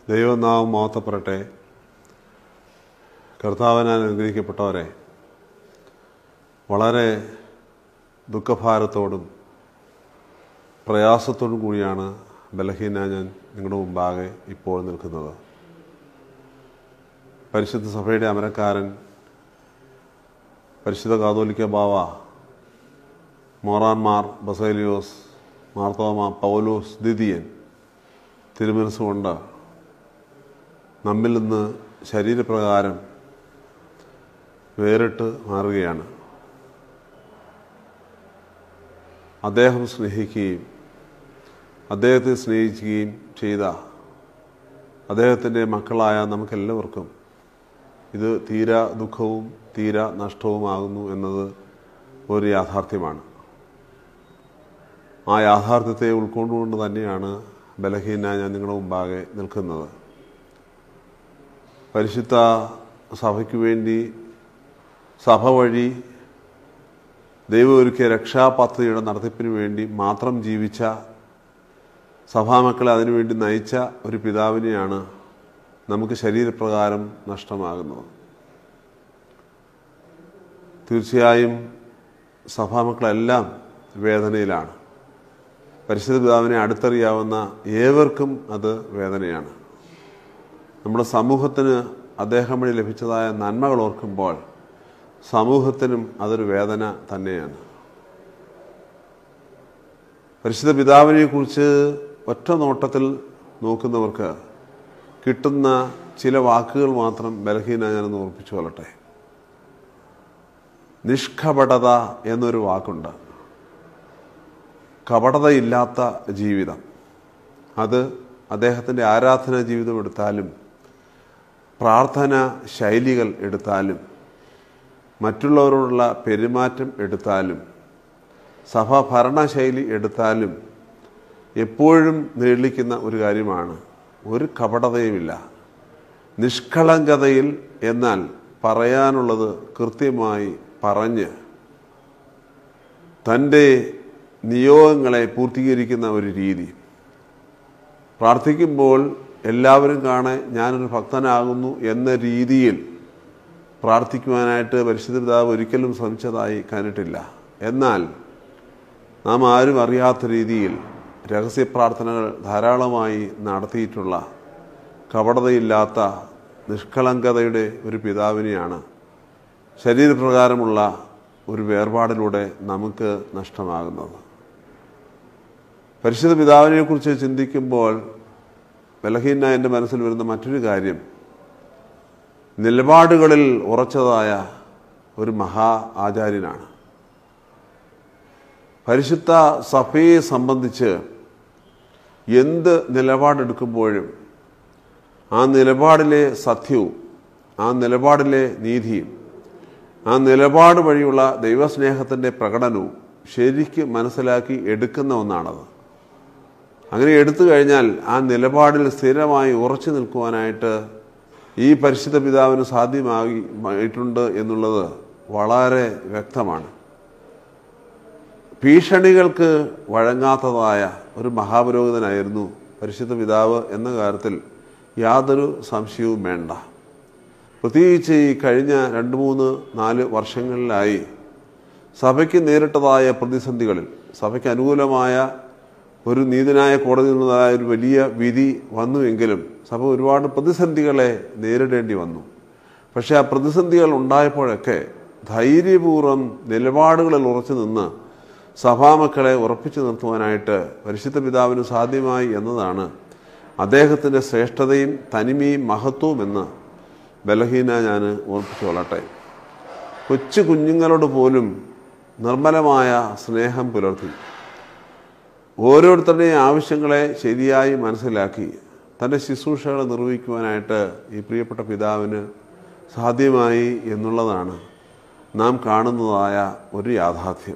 ദൈവനാമം മോത്തപ്പെടട്ടെ കർത്താവിനാൽ അനുഗ്രഹിക്കപ്പെട്ടവരെ വളരെ ദുഃഖഭാരത്തോടും പ്രയാസത്തോടും കൂടിയാണ് ബലഹീന ഞാൻ നിങ്ങളുടെ മുമ്പാകെ ഇപ്പോൾ നിൽക്കുന്നത് പരിശുദ്ധ സഭയുടെ അമരക്കാരൻ പരിശുദ്ധ കാതോലിക്ക ബാവ മോറാൻമാർ ബസേലിയോസ് മാർത്തോമ പൗലോസ് ദിദിയൻ തിരുമനസ്സുകൊണ്ട് നമ്മിൽ നിന്ന് ശരീരപ്രകാരം വേറിട്ട് മാറുകയാണ് അദ്ദേഹം സ്നേഹിക്കുകയും അദ്ദേഹത്തെ സ്നേഹിക്കുകയും ചെയ്ത അദ്ദേഹത്തിൻ്റെ മക്കളായ നമുക്കെല്ലാവർക്കും ഇത് തീരാ ദുഃഖവും തീരാ നഷ്ടവുമാകുന്നു എന്നത് ഒരു യാഥാർത്ഥ്യമാണ് ആ യാഥാർത്ഥ്യത്തെ ഉൾക്കൊണ്ടുകൊണ്ട് തന്നെയാണ് ബലഹീന ഞാൻ നിങ്ങളുടെ മുമ്പാകെ നിൽക്കുന്നത് പരിശുദ്ധ സഭയ്ക്ക് വേണ്ടി സഭ വഴി ദൈവം ഒരുക്കിയ രക്ഷാപദ്ധതിയുടെ നടത്തിപ്പിന് വേണ്ടി മാത്രം ജീവിച്ച സഭാമക്കളെ അതിനുവേണ്ടി നയിച്ച ഒരു പിതാവിനെയാണ് നമുക്ക് ശരീരപ്രകാരം നഷ്ടമാകുന്നത് തീർച്ചയായും സഭാമക്കളെല്ലാം വേദനയിലാണ് പരിശുദ്ധ പിതാവിനെ അടുത്തറിയാവുന്ന ഏവർക്കും അത് വേദനയാണ് നമ്മുടെ സമൂഹത്തിന് അദ്ദേഹം വഴി ലഭിച്ചതായ നന്മകൾ ഓർക്കുമ്പോൾ സമൂഹത്തിനും അതൊരു വേദന തന്നെയാണ് പരിശുദ്ധ പിതാവിനെ കുറിച്ച് ഒറ്റ നോട്ടത്തിൽ നോക്കുന്നവർക്ക് കിട്ടുന്ന ചില വാക്കുകൾ മാത്രം ബലഹീന ഞാനൊന്ന് ഓർപ്പിച്ചു കൊള്ളട്ടെ നിഷ്കപടത എന്നൊരു വാക്കുണ്ട് കപടതയില്ലാത്ത ജീവിതം അത് അദ്ദേഹത്തിൻ്റെ ആരാധനാ ജീവിതം എടുത്താലും പ്രാർത്ഥന ശൈലികൾ എടുത്താലും മറ്റുള്ളവരോടുള്ള പെരുമാറ്റം എടുത്താലും സഭാ ഭരണശൈലി എടുത്താലും എപ്പോഴും നീളിക്കുന്ന ഒരു കാര്യമാണ് ഒരു കപടതയുമില്ല നിഷ്കളങ്കതയിൽ എന്നാൽ പറയാനുള്ളത് കൃത്യമായി പറഞ്ഞ് തൻ്റെ നിയോഗങ്ങളെ പൂർത്തീകരിക്കുന്ന ഒരു രീതി പ്രാർത്ഥിക്കുമ്പോൾ എല്ലാവരും കാണെ ഞാനൊരു ഭക്തനാകുന്നു എന്ന രീതിയിൽ പ്രാർത്ഥിക്കുവാനായിട്ട് പരിശുദ്ധ പിതാവ് ഒരിക്കലും ശ്രമിച്ചതായി കണ്ടിട്ടില്ല എന്നാൽ നാം ആരും അറിയാത്ത രീതിയിൽ രഹസ്യ പ്രാർത്ഥനകൾ ധാരാളമായി നടത്തിയിട്ടുള്ള കപടതയില്ലാത്ത നിഷ്കളങ്കതയുടെ ഒരു പിതാവിനെയാണ് ശരീരപ്രകാരമുള്ള ഒരു വേർപാടിലൂടെ നമുക്ക് നഷ്ടമാകുന്നത് പരിശുദ്ധ പിതാവിനെ കുറിച്ച് ചിന്തിക്കുമ്പോൾ ബലഹീന എൻ്റെ മനസ്സിൽ വരുന്ന മറ്റൊരു കാര്യം നിലപാടുകളിൽ ഉറച്ചതായ ഒരു മഹാ ആചാര്യനാണ് പരിശുദ്ധ സഭയെ സംബന്ധിച്ച് എന്ത് നിലപാടെടുക്കുമ്പോഴും ആ നിലപാടിലെ സത്യവും ആ നിലപാടിലെ നീതിയും ആ നിലപാട് വഴിയുള്ള ദൈവസ്നേഹത്തിൻ്റെ പ്രകടനവും ശരിക്ക് മനസ്സിലാക്കി എടുക്കുന്ന ഒന്നാണത് അങ്ങനെ എടുത്തു കഴിഞ്ഞാൽ ആ നിലപാടിൽ സ്ഥിരമായി ഉറച്ചു നിൽക്കുവാനായിട്ട് ഈ പരിശുദ്ധ പിതാവിന് സാധ്യമാകി ആയിട്ടുണ്ട് എന്നുള്ളത് വളരെ വ്യക്തമാണ് ഭീഷണികൾക്ക് വഴങ്ങാത്തതായ ഒരു മഹാപുരോഹിതനായിരുന്നു പരിശുദ്ധ പിതാവ് എന്ന കാര്യത്തിൽ യാതൊരു സംശയവും വേണ്ട പ്രത്യേകിച്ച് ഈ കഴിഞ്ഞ രണ്ട് മൂന്ന് നാല് വർഷങ്ങളിലായി സഭയ്ക്ക് നേരിട്ടതായ പ്രതിസന്ധികളിൽ സഭയ്ക്ക് അനുകൂലമായ ഒരു നീതിനായ കോടതിയിൽ നിന്നതായ ഒരു വലിയ വിധി വന്നുവെങ്കിലും സഭ ഒരുപാട് പ്രതിസന്ധികളെ നേരിടേണ്ടി വന്നു പക്ഷേ ആ പ്രതിസന്ധികൾ ഉണ്ടായപ്പോഴൊക്കെ ധൈര്യപൂർവ്വം നിലപാടുകളിൽ ഉറച്ചു നിന്ന് സഭാമക്കളെ ഉറപ്പിച്ചു നിർത്തുവാനായിട്ട് പരിശുദ്ധ പിതാവിന് സാധ്യമായി എന്നതാണ് അദ്ദേഹത്തിൻ്റെ ശ്രേഷ്ഠതയും തനിമയും മഹത്വവും എന്ന് ബലഹീന ഞാൻ ഓർപ്പിച്ചു കൊള്ളട്ടെ കൊച്ചു കുഞ്ഞുങ്ങളോട് പോലും നിർമ്മലമായ സ്നേഹം പുലർത്തി ഓരോരുത്തരുടെയും ആവശ്യങ്ങളെ ശരിയായി മനസ്സിലാക്കി തൻ്റെ ശുശ്രൂഷകളെ നിർവഹിക്കുവാനായിട്ട് ഈ പ്രിയപ്പെട്ട പിതാവിന് സാധ്യമായി എന്നുള്ളതാണ് നാം കാണുന്നതായ ഒരു യാഥാർത്ഥ്യം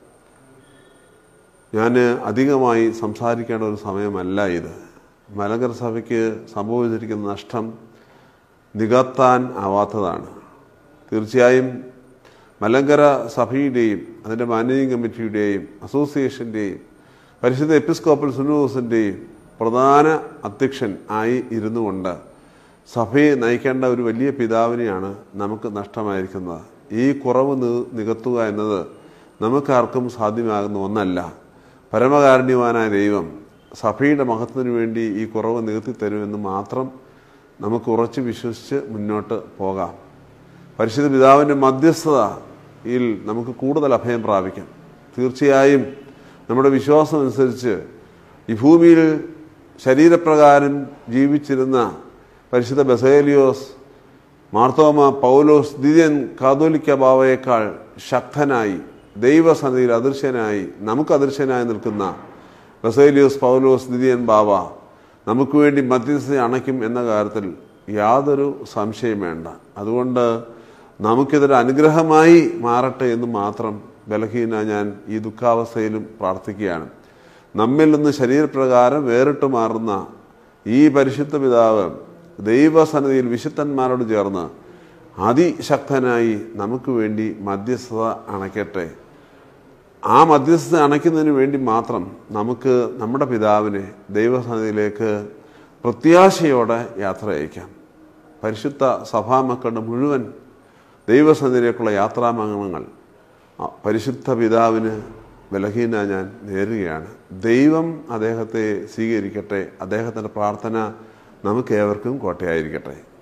ഞാൻ അധികമായി സംസാരിക്കേണ്ട ഒരു സമയമല്ല ഇത് മലങ്കര സഭയ്ക്ക് സംഭവിച്ചിരിക്കുന്ന നഷ്ടം നികത്താൻ ആവാത്തതാണ് തീർച്ചയായും മലങ്കര സഭയുടെയും അതിൻ്റെ മാനേജിംഗ് കമ്മിറ്റിയുടെയും അസോസിയേഷൻ്റെയും പരിശുദ്ധ എപ്പിസ്കോപ്പൽ സുനോസിൻ്റെയും പ്രധാന അധ്യക്ഷൻ ആയി ഇരുന്നു കൊണ്ട് സഭയെ നയിക്കേണ്ട ഒരു വലിയ പിതാവിനെയാണ് നമുക്ക് നഷ്ടമായിരിക്കുന്നത് ഈ കുറവ് നി- നികത്തുക എന്നത് നമുക്കാർക്കും സാധ്യമാകുന്ന ഒന്നല്ല പരമകാരുണ്യവാനായ ദൈവം സഭയുടെ മഹത്വത്തിന് വേണ്ടി ഈ കുറവ് നികത്തി തരുമെന്ന് മാത്രം നമുക്ക് ഉറച്ചു വിശ്വസിച്ച് മുന്നോട്ട് പോകാം പരിശുദ്ധ പിതാവിൻ്റെ മധ്യസ്ഥതയിൽ നമുക്ക് കൂടുതൽ അഭയം പ്രാപിക്കാം തീർച്ചയായും നമ്മുടെ വിശ്വാസം അനുസരിച്ച് ഈ ഭൂമിയിൽ ശരീരപ്രകാരം ജീവിച്ചിരുന്ന പരിശുദ്ധ ബസേലിയോസ് മാർത്തോമ പൗലോസ് ദിദിയൻ കാതോലിക്ക ബാവയേക്കാൾ ശക്തനായി ദൈവസന്നിധിയിൽ അദൃശ്യനായി നമുക്ക് അദൃശ്യനായി നിൽക്കുന്ന ബസേലിയോസ് പൗലോസ് ദിദിയൻ ബാവ നമുക്ക് വേണ്ടി മധ്യസ്ഥ അണയ്ക്കും എന്ന കാര്യത്തിൽ യാതൊരു സംശയം വേണ്ട അതുകൊണ്ട് നമുക്കിതൊരു അനുഗ്രഹമായി മാറട്ടെ എന്ന് മാത്രം ബലഹീന ഞാൻ ഈ ദുഃഖാവസ്ഥയിലും പ്രാർത്ഥിക്കുകയാണ് നമ്മിൽ നിന്ന് ശരീരപ്രകാരം വേറിട്ട് മാറുന്ന ഈ പരിശുദ്ധ പിതാവ് ദൈവസന്നിധിയിൽ വിശുദ്ധന്മാരോട് ചേർന്ന് അതിശക്തനായി നമുക്ക് വേണ്ടി മധ്യസ്ഥത അണയ്ക്കട്ടെ ആ മധ്യസ്ഥത അണയ്ക്കുന്നതിന് വേണ്ടി മാത്രം നമുക്ക് നമ്മുടെ പിതാവിനെ ദൈവസന്നിധിയിലേക്ക് പ്രത്യാശയോടെ യാത്ര അയക്കാം പരിശുദ്ധ സഭാമക്കളുടെ മുഴുവൻ ദൈവസന്നിധിയിലേക്കുള്ള യാത്രാമംഗളങ്ങൾ ആ പരിശുദ്ധ പിതാവിന് ബലഹീന ഞാൻ നേരുകയാണ് ദൈവം അദ്ദേഹത്തെ സ്വീകരിക്കട്ടെ അദ്ദേഹത്തിൻ്റെ പ്രാർത്ഥന നമുക്കേവർക്കും കോട്ടയായിരിക്കട്ടെ